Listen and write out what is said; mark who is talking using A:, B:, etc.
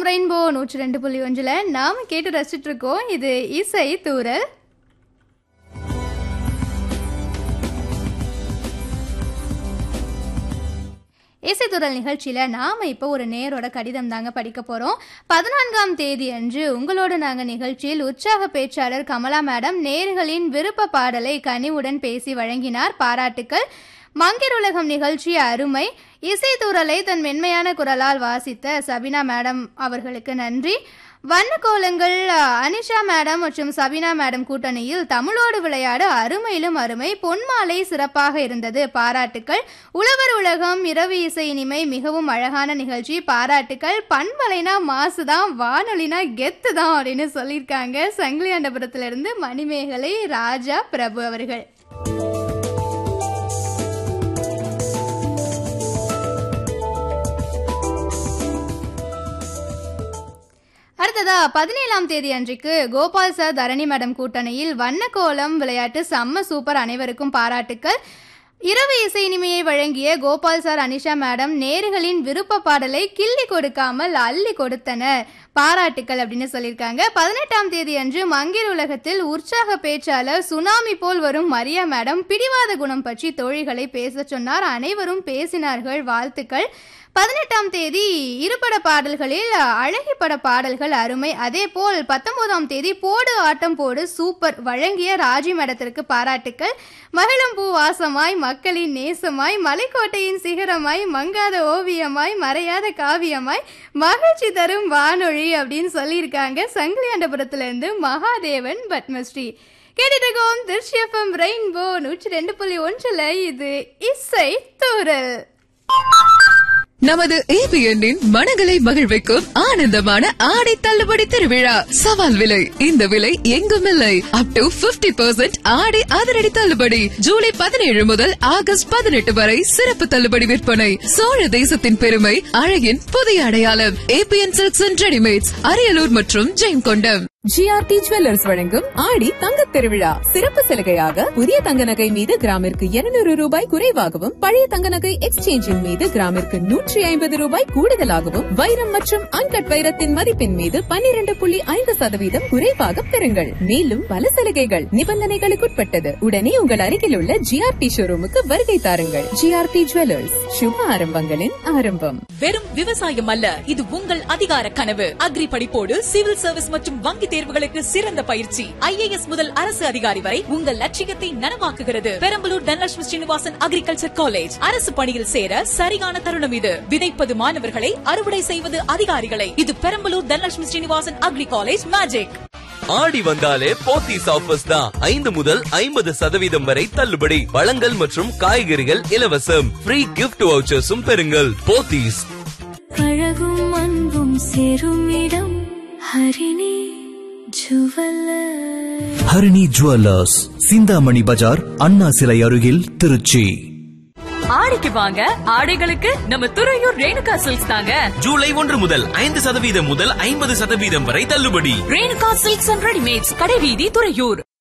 A: rainbow நூற்றி ரெண்டு புள்ளி ஒன்றில் நாம கேட்டு ரசிச்சுட்டு இருக்கோம் இது இசை தூரல் இசைத்துறல் நிகழ்ச்சியில் நாம் இப்போ ஒரு நேரோட கடிதம் தாங்க படிக்க போகிறோம் பதினான்காம் தேதி அன்று உங்களோட நாங்கள் நிகழ்ச்சியில் உற்சாக பேச்சாளர் கமலா மேடம் நேர்களின் விருப்ப பாடலை கனிவுடன் பேசி வழங்கினார் பாராட்டுக்கள் மங்கிர் உலகம் நிகழ்ச்சி அருமை இசைத்தூரலை தன் மென்மையான குரலால் வாசித்த சபினா மேடம் அவர்களுக்கு நன்றி வண்ணக்கோலங்கள் அனிஷா மேடம் மற்றும் சபினா மேடம் கூட்டணியில் தமிழோடு விளையாட அருமையிலும் அருமை பொன்மாலை சிறப்பாக இருந்தது பாராட்டுக்கள் உழவர் உலகம் இரவு இசை இனிமை மிகவும் அழகான நிகழ்ச்சி பாராட்டுக்கள் பண்பலைனா மாசுதான் வானொலினா கெத்து தான் அப்படின்னு சொல்லியிருக்காங்க சங்கிலியாண்டபுரத்திலிருந்து மணிமேகலை ராஜா பிரபு அவர்கள் அடுத்ததா பதினேழாம் தேதி அன்றைக்கு கோபால் சார் தரணி மேடம் கூட்டணியில் வண்ணக்கோலம் விளையாட்டு செம்ம சூப்பர் அனைவருக்கும் பாராட்டுக்கள் இரவு இசை இனிமையை வழங்கிய கோபால் சார் அனிஷா மேடம் நேர்களின் விருப்ப பாடலை கிள்ளி கொடுக்காமல் அள்ளி கொடுத்தனர் பாராட்டுக்கள் அப்படின்னு சொல்லியிருக்காங்க பதினெட்டாம் தேதி அன்று மங்கிர் உலகத்தில் உற்சாக பேச்சாளர் சுனாமி போல் வரும் மரியா மேடம் பிடிவாத குணம் பற்றி தோழிகளை பேச சொன்னார் அனைவரும் பேசினார்கள் வாழ்த்துக்கள் பதினெட்டாம் தேதி இருபட பாடல்களில் அழகி பட பாடல்கள் அருமை அதே போல் பத்தொன்பதாம் தேதி போடு ஆட்டம் போடு சூப்பர் வழங்கிய ராஜி மேடத்திற்கு பாராட்டுக்கள் மகிழம்பூ வாசமாய் மக்களின் நேசமாய் மலைக்கோட்டையின் சிகரமாய் மங்காத ஓவியமாய் மறையாத காவியமாய் மகிழ்ச்சி தரும் வானொலி அப்படின்னு சொல்லியிருக்காங்க சங்கிலியாண்டபுரத்திலிருந்து மகாதேவன் பத்மஸ்ரீ கேட்டுட்டு இருக்கோம் திருச்சியப்பம் ரெயின்போ நூற்றி ரெண்டு புள்ளி ஒன்றில் இது இசை தூரல்
B: நமது ஏபிஎன்னின் மனங்களை மகிழ்விக்கும் ஆனந்தமான ஆடை தள்ளுபடி திருவிழா சவால் விலை இந்த விலை எங்கும் இல்லை அப் டு பிப்டி பெர்சென்ட் ஆடை அதிரடி தள்ளுபடி ஜூலை பதினேழு முதல் ஆகஸ்ட் பதினெட்டு வரை சிறப்பு தள்ளுபடி விற்பனை சோழ தேசத்தின் பெருமை அழகின் புதிய அடையாளம் ABN silks and readymades Ariyalur மற்றும் ஜெயங்கொண்டம்
C: ஜிஆர்டி ஜுவல்லர்ஸ் வழங்கும் ஆடி தங்கத் திருவிழா சிறப்பு சலுகையாக புதிய தங்க நகை மீது கிராமிற்கு இருநூறு ரூபாய் குறைவாகவும் பழைய தங்க நகை எக்ஸ்சேஞ்சின் மீது கிராமிற்கு நூற்றி ஐம்பது ரூபாய் கூடுதலாகவும் வைரம் மற்றும் அன்கட் வைரத்தின் மதிப்பின் மீது பன்னிரண்டு புள்ளி ஐந்து சதவீதம் குறைவாக பெறுங்கள் மேலும் பல சலுகைகள் நிபந்தனைகளுக்குட்பட்டது உடனே உங்கள் அருகில் உள்ள ஜிஆர்டி ஷோரூமுக்கு வருகை தாருங்கள் ஜிஆர்டி ஜுவல்லர்ஸ் சுப ஆரம்பங்களின் ஆரம்பம்
D: வெறும் விவசாயம் அல்ல இது உங்கள் அதிகார கனவு அக்ரி படிப்போடு சிவில் சர்வீஸ் மற்றும் வங்கி தேர்வுகளுக்கு சிறந்த பயிற்சி ஐஏஎஸ் முதல் அரசு அதிகாரி வரை உங்கள் லட்சியத்தை நனவாக்குகிறது பெரம்பலூர் தனலட்சுமி ஸ்ரீனிவாசன் அக்ரிகல்ச்சர் காலேஜ் அரசு பணியில் சேர சரியான தருணம் இது விதைப்பது மாணவர்களை அறுவடை செய்வது அதிகாரிகளை இது Perambalur Dhanalakshmi Srinivasan agri college magic
E: Aadi வந்தாலே போத்தீஸ் ஆஃபர்ஸ் தான் ஐந்து முதல் ஐம்பது சதவீதம் வரை தள்ளுபடி பழங்கள் மற்றும் காய்கறிகள் இலவசம் ஃப்ரீ கிஃப்ட் வவுச்சர்ஸும் பெறுங்கள் போத்தீஸ்
F: அழகும் அன்பும் சேரும் இடம் ஹரிணி ஜுவல்லர்
G: ஹரிணி ஜுவல்லர்ஸ் சிந்தாமணி பஜார் அண்ணா சிலை அருகில் திருச்சி
D: ஆடிக்கு வாங்க ஆடைகளுக்கு நம்ம துறையூர் ரேணுகா சில்க்ஸ் தாங்க
E: ஜூலை ஒன்று முதல் ஐந்து சதவீதம் முதல் ஐம்பது சதவீதம் வரை தள்ளுபடி
D: ரேணுகா சில்க்ஸ் அண்ட் ரெடிமேட்ஸ் கடைவீதி துறையூர்